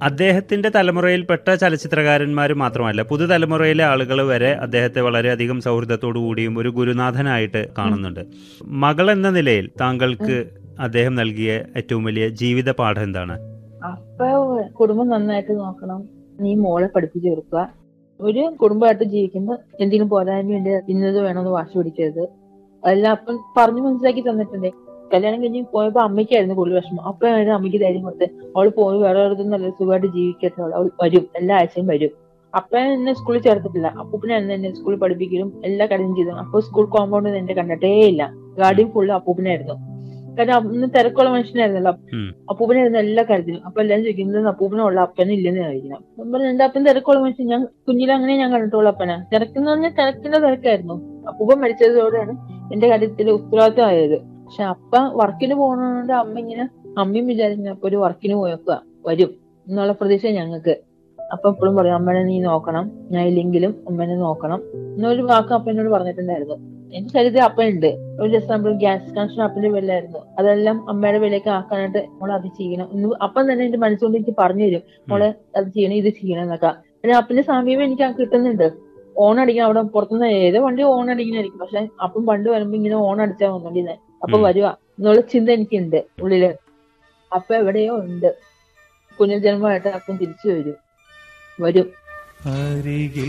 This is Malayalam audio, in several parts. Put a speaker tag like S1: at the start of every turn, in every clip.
S1: അദ്ദേഹത്തിന്റെ തലമുറയിൽപ്പെട്ട ചലച്ചിത്രകാരന്മാർ മാത്രമല്ല പുതുതലമുറയിലെ ആളുകൾ വരെ അദ്ദേഹത്തെ വളരെയധികം സൗഹൃദത്തോടു കൂടിയും ഒരു ഗുരുനാഥനായിട്ട് കാണുന്നുണ്ട് മകൾ എന്ന നിലയിൽ താങ്കൾക്ക് അദ്ദേഹം നൽകിയ ഏറ്റവും വലിയ ജീവിത പാഠം എന്താണ്
S2: അപ്പൊ കുടുംബം നന്നായിട്ട് നോക്കണം നീ മോളെ പഠിപ്പിച്ചു കൊടുക്കുക ഒരു കുടുംബമായിട്ട് ജീവിക്കുമ്പോ എന്തെങ്കിലും പോരായ്മയുണ്ട് ഇന്നത് വേണമെന്ന് വാശി പിടിക്കരുത് അതെല്ലാം അപ്പം പറഞ്ഞു മനസ്സിലാക്കി തന്നിട്ടുണ്ട് കല്യാണം കഴിഞ്ഞ് പോയപ്പോ അമ്മയ്ക്കായിരുന്നു കൂടുതൽ വിഷമം അപ്പഴായിരുന്നു അമ്മയ്ക്ക് ധൈര്യം കൊടുത്ത് അവള് പോയി വേറെ ഒരിടത്തും നല്ല സുഖമായിട്ട് ജീവിക്കട്ടെ അവൾ വരും എല്ലാ ആഴ്ചയും വരും അപ്പ എന്നെ സ്കൂളിൽ ചേർത്തിട്ടില്ല അപ്പൂപ്പനായിരുന്നു എന്നെ സ്കൂളിൽ പഠിപ്പിക്കലും എല്ലാ കാര്യവും ചെയ്തു അപ്പൊ സ്കൂൾ കോമ്പൗണ്ടിൽ എന്നെ കണ്ടിട്ടേ ഇല്ല ഗാർഡിയും ഫുള്ള് അപ്പൂപ്പനായിരുന്നു കാരണം അന്ന് തിരക്കുള്ള മനുഷ്യനായിരുന്നല്ലോ
S1: ഉം.
S2: അപ്പൂപ്പനായിരുന്നു എല്ലാ കാര്യത്തിലും അപ്പൊ എല്ലാരും ചോദിക്കുന്നത് അപ്പൂപ്പനുള്ള അപ്പനും ഇല്ലെന്ന് ചോദിക്കണം ഞാൻ പറഞ്ഞു എന്റെ അപ്പൻ തിരക്കുള്ള മനുഷ്യൻ ഞാൻ കുഞ്ഞിലെ അങ്ങനെ ഞാൻ കണ്ടിട്ടുള്ള അപ്പന തിരക്കെന്ന് പറഞ്ഞാൽ തിരക്കിന്റെ തിരക്കായിരുന്നു അപ്പൂപ്പൻ മരിച്ചതോടെയാണ് എന്റെ കാര്യത്തിൽ ഉത്തരവാദിത്തമായത് പക്ഷെ അപ്പ വർക്കിന് പോകണോണ്ട് അമ്മ ഇങ്ങനെ അമ്മയും വിചാരിക്കുന്ന അപ്പൊ ഒരു വർക്കിന് പോയേക്കുക വരും എന്നുള്ള പ്രതീക്ഷ ഞങ്ങൾക്ക് അപ്പൊ എപ്പോഴും പറയും അമ്മനെ നീ നോക്കണം ഞാൻ ഇല്ലെങ്കിലും അമ്മനെ നോക്കണം എന്നൊരു വാക്ക് അപ്പ എന്നോട് പറഞ്ഞിട്ടുണ്ടായിരുന്നു എന്റെ ശരീരത്തിൽ അപ്പനുണ്ട് ഒരു എക്സാമ്പിൾ ഗ്യാസ് കണക്ഷൻ അപ്പന്റെ പേരിലായിരുന്നു അതെല്ലാം അമ്മയുടെ പേരിലേക്ക് ആക്കാനായിട്ട് മോളെ അത് ചെയ്യണം എന്ന് അപ്പം തന്നെ എന്റെ മനസ്സുകൊണ്ട് എനിക്ക് പറഞ്ഞു തരും മോളെ അത് ചെയ്യണം ഇത് ചെയ്യണം എന്നൊക്കെ പിന്നെ അപ്പന്റെ സമീപം എനിക്ക് കിട്ടുന്നുണ്ട് ഓൺ അടിക്കാൻ അവിടെ പുറത്തുനിന്ന് ഏതോ വണ്ടി ഓൺ അടിക്കുന്നതായിരിക്കും പക്ഷെ അപ്പം പണ്ട് വരുമ്പോ ഇങ്ങനെ ഓൺ അടിച്ചാൽ വന്നോണ്ടിരുന്നെ അപ്പൊ
S1: ഉം.
S2: വരുക എന്നുള്ള ചിന്ത എനിക്കുണ്ട് ഉള്ളില് അപ്പൊ എവിടെയോ ഉണ്ട് പുനർജന്മമായിട്ട് അപ്പം തിരിച്ചു വരും വരും
S3: അരികിൽ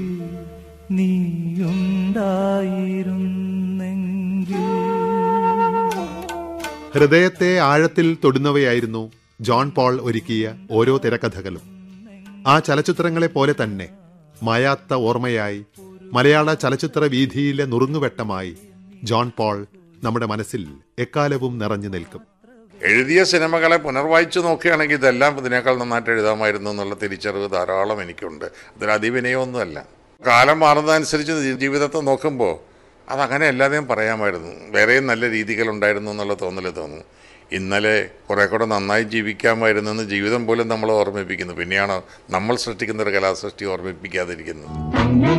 S3: നീയുണ്ടായിരുന്നെങ്കിൽ
S4: ഹൃദയത്തെ ആഴത്തിൽ തൊടുന്നവയായിരുന്നു ജോൺ പോൾ ഒരുക്കിയ ഓരോ തിരക്കഥകളും ആ ചലച്ചിത്രങ്ങളെ പോലെ തന്നെ മായാത്ത ഓർമ്മയായി മലയാള ചലച്ചിത്ര വീതിയിലെ നുറുങ്ങുവെട്ടമായി ജോൺ പോൾ നമ്മുടെ മനസ്സിൽ എക്കാലവും നിറഞ്ഞു നിൽക്കും
S5: എഴുതിയ സിനിമകളെ പുനർവായിച്ചു നോക്കുകയാണെങ്കിൽ ഇതെല്ലാം ഇതിനേക്കാൾ നന്നായിട്ട് എഴുതാമായിരുന്നു എന്നുള്ള തിരിച്ചറിവ് ധാരാളം എനിക്കുണ്ട് അതിൽ അതിവിനയമൊന്നുമല്ല കാലം മാറുന്നതനുസരിച്ച് ജീ- ജീവിതത്തെ നോക്കുമ്പോൾ അതങ്ങനെ എല്ലാതെയും പറയാമായിരുന്നു വേറെയും നല്ല രീതികളുണ്ടായിരുന്നു എന്നുള്ള തോന്നൽ തോന്നുന്നു ഇന്നലെ കുറെ കൂടെ നന്നായി ജീവിക്കാമായിരുന്നു എന്ന് ജീവിതം പോലും നമ്മളെ ഓർമ്മിപ്പിക്കുന്നു പിന്നെയാണ് നമ്മൾ സൃഷ്ടിക്കുന്ന ഒരു കലാസൃഷ്ടി ഓർമ്മിപ്പിക്കാതിരിക്കുന്നത്